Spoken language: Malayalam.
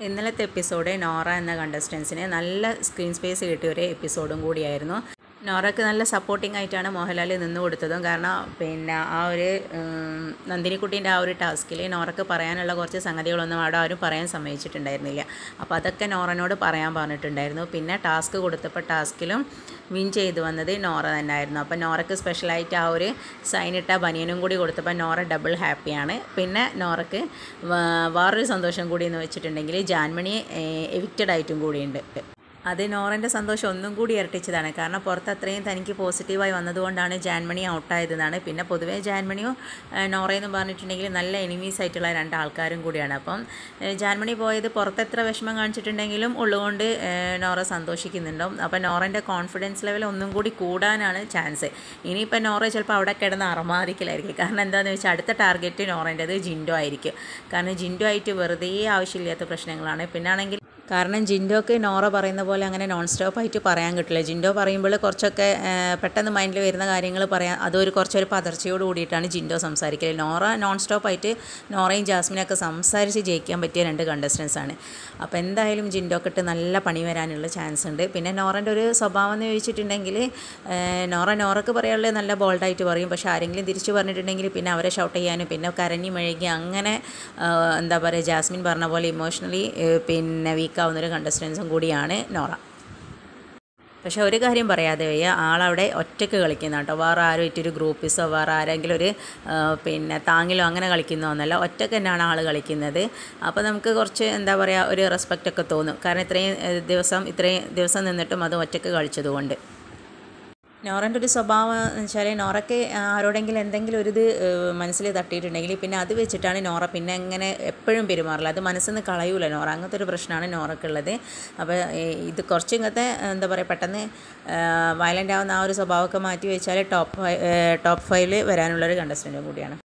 ഇന്നലത്തെ എപ്പിസോഡ് നോറ എന്ന കണ്ടസ്റ്റൻസിന് നല്ല സ്ക്രീൻ സ്പേസ് കിട്ടിയ ഒരു എപ്പിസോഡും കൂടിയായിരുന്നു നോറയ്ക്ക് നല്ല സപ്പോർട്ടിംഗ് ആയിട്ടാണ് മോഹൻലാൽ നിന്ന് കൊടുത്തതും കാരണം പിന്നെ ആ ഒരു ഉം, നന്ദിനിക്കുട്ടീൻ്റെ ആ ഒരു ടാസ്കിൽ നോറയ്ക്ക് പറയാനുള്ള കുറച്ച് സംഗതികളൊന്നും അവിടെ ആരും പറയാൻ സമ്മതിച്ചിട്ടുണ്ടായിരുന്നില്ല അപ്പോൾ അതൊക്കെ നോറനോട് പറയാൻ പറഞ്ഞിട്ടുണ്ടായിരുന്നു പിന്നെ ടാസ്ക് കൊടുത്തപ്പോൾ ടാസ്കിലും വിൻ ചെയ്തു വന്നത് നോറ തന്നെയായിരുന്നു അപ്പോൾ നോറയ്ക്ക് സ്പെഷ്യലായിട്ട് ആ ഒരു സൈനിട്ട ബനിയനും കൂടി കൊടുത്തപ്പോൾ നോറ ഡബിൾ ഹാപ്പിയാണ് പിന്നെ നോറയ്ക്ക് വ- വേറൊരു സന്തോഷം കൂടി എന്ന് വെച്ചിട്ടുണ്ടെങ്കിൽ ജാൻമണി എവിക്റ്റഡ് ആയിട്ടും കൂടിയുണ്ട് അത് നോറൻ്റെ സന്തോഷം ഒന്നും കൂടി ഇരട്ടിച്ചതാണ് കാരണം പുറത്ത് അത്രയും തനിക്ക് പോസിറ്റീവായി വന്നതുകൊണ്ടാണ് ജാൻമണി ഔട്ടായതെന്നാണ് പിന്നെ പൊതുവേ ജാൻമണിയും ഏഹ്, നോറയെന്ന് പറഞ്ഞിട്ടുണ്ടെങ്കിൽ നല്ല എനിമീസ് ആയിട്ടുള്ള രണ്ട് ആൾക്കാരും കൂടിയാണ് അപ്പം ഏഹ്, ജാൻമണി പോയത് പുറത്ത് എത്ര വിഷമം കാണിച്ചിട്ടുണ്ടെങ്കിലും ഉള്ളുകൊണ്ട് ഏഹ്, നോറ സന്തോഷിക്കുന്നുണ്ടാവും അപ്പം നോറൻ്റെ കോൺഫിഡൻസ് ലെവൽ ഒന്നും കൂടി കൂടാനാണ് ചാൻസ് ഇനിയിപ്പോൾ നോറ ചിലപ്പോൾ അവിടെ കിടന്ന് അറമാദിക്കലായിരിക്കും കാരണം എന്താണെന്ന് വെച്ചാൽ അടുത്ത ടാർഗറ്റ് നോറേൻ്റെത് ജിൻഡോ ആയിരിക്കും കാരണം ജിൻഡോ ആയിട്ട് വെറുതെ ആവശ്യമില്ലാത്ത പ്രശ്നങ്ങളാണ് പിന്നാണെങ്കിൽ കാരണം ജിൻഡോക്ക് നോറ പറയുന്ന പോലെ അങ്ങനെ നോൺ സ്റ്റോപ്പ് ആയിട്ട് പറയാൻ കിട്ടില്ല ജിൻഡോ പറയുമ്പോൾ കുറച്ചൊക്കെ ആ, പെട്ടെന്ന് മൈൻഡിൽ വരുന്ന കാര്യങ്ങൾ പറയാൻ അതൊരു കുറച്ചൊരു പതർച്ചയോട് കൂടിയിട്ടാണ് ജിൻഡോ സംസാരിക്കൽ നോറ നോൺ സ്റ്റോപ്പ് ആയിട്ട് നോറയും ജാസ്മിനൊക്കെ സംസാരിച്ച് ജയിക്കാൻ പറ്റിയ രണ്ട് കണ്ടസ്റ്റൻസ് ആണ് അപ്പോൾ എന്തായാലും ജിൻഡോക്കിട്ട് നല്ല പണി വരാനുള്ള ചാൻസ് ഉണ്ട് പിന്നെ നോറൻ്റെ ഒരു സ്വഭാവം എന്ന് ചോദിച്ചിട്ടുണ്ടെങ്കിൽ ആ, നോറ നോറക്ക് പറയാനുള്ളത് നല്ല ബോൾഡായിട്ട് പറയും പക്ഷേ ആരെങ്കിലും തിരിച്ചു പറഞ്ഞിട്ടുണ്ടെങ്കിൽ പിന്നെ അവരെ ഷൗട്ട് ചെയ്യാനും പിന്നെ കരഞ്ഞി മെഴുകി അങ്ങനെ ആ, എന്താ പറയുക ജാസ്മിൻ പറഞ്ഞ പോലെ ഇമോഷണലി പിന്നെ വീക്കാവുന്ന ഒരു കണ്ടസ്റ്റൻസും കൂടിയാണ് നോറ പക്ഷെ ഒരു കാര്യം പറയാതെ വയ്യ ആളവിടെ ഒറ്റയ്ക്ക് കളിക്കുന്ന കേട്ടോ വേറെ ആരും ഇറ്റൊരു ഗ്രൂപ്പിസോ വേറെ ആരെങ്കിലും ഒരു ആ, പിന്നെ താങ്ങിലോ അങ്ങനെ കളിക്കുന്നോ ഒന്നല്ല ഒറ്റയ്ക്ക് തന്നെയാണ് ആൾ കളിക്കുന്നത് അപ്പോൾ നമുക്ക് കുറച്ച് എന്താ പറയുക ഒരു റെസ്പെക്റ്റ് ഒക്കെ തോന്നും കാരണം ഇത്രയും ഏ, ദിവസം ഇത്രയും ദിവസം നിന്നിട്ടും അത് ഒറ്റയ്ക്ക് കളിച്ചതുകൊണ്ട് നോറൻ്റെ ഒരു സ്വഭാവം എന്ന് വെച്ചാൽ നോറയ്ക്ക് ആരോടെങ്കിലും എന്തെങ്കിലും ഒരു ഇത് മനസ്സിൽ തട്ടിയിട്ടുണ്ടെങ്കിൽ പിന്നെ അത് വെച്ചിട്ടാണ് നോറ പിന്നെ എങ്ങനെ എപ്പോഴും പെരുമാറില്ല അത് മനസ്സിൽ നിന്ന് കളയൂല നോറ അങ്ങനത്തെ ഒരു പ്രശ്നമാണ് നോറക്കുള്ളത് അപ്പോൾ ഇത് കുറച്ച് ഇങ്ങനത്തെ എന്താ പറയുക പെട്ടെന്ന് വയലൻ്റ് ആവുന്ന ആ ഒരു സ്വഭാവമൊക്കെ മാറ്റി വെച്ചാൽ ടോപ്പ് ഫൈവ് ടോപ്പ് ഫൈവിൽ വരാനുള്ളൊരു കണ്ടസ്റ്റൻറ്റും കൂടിയാണ്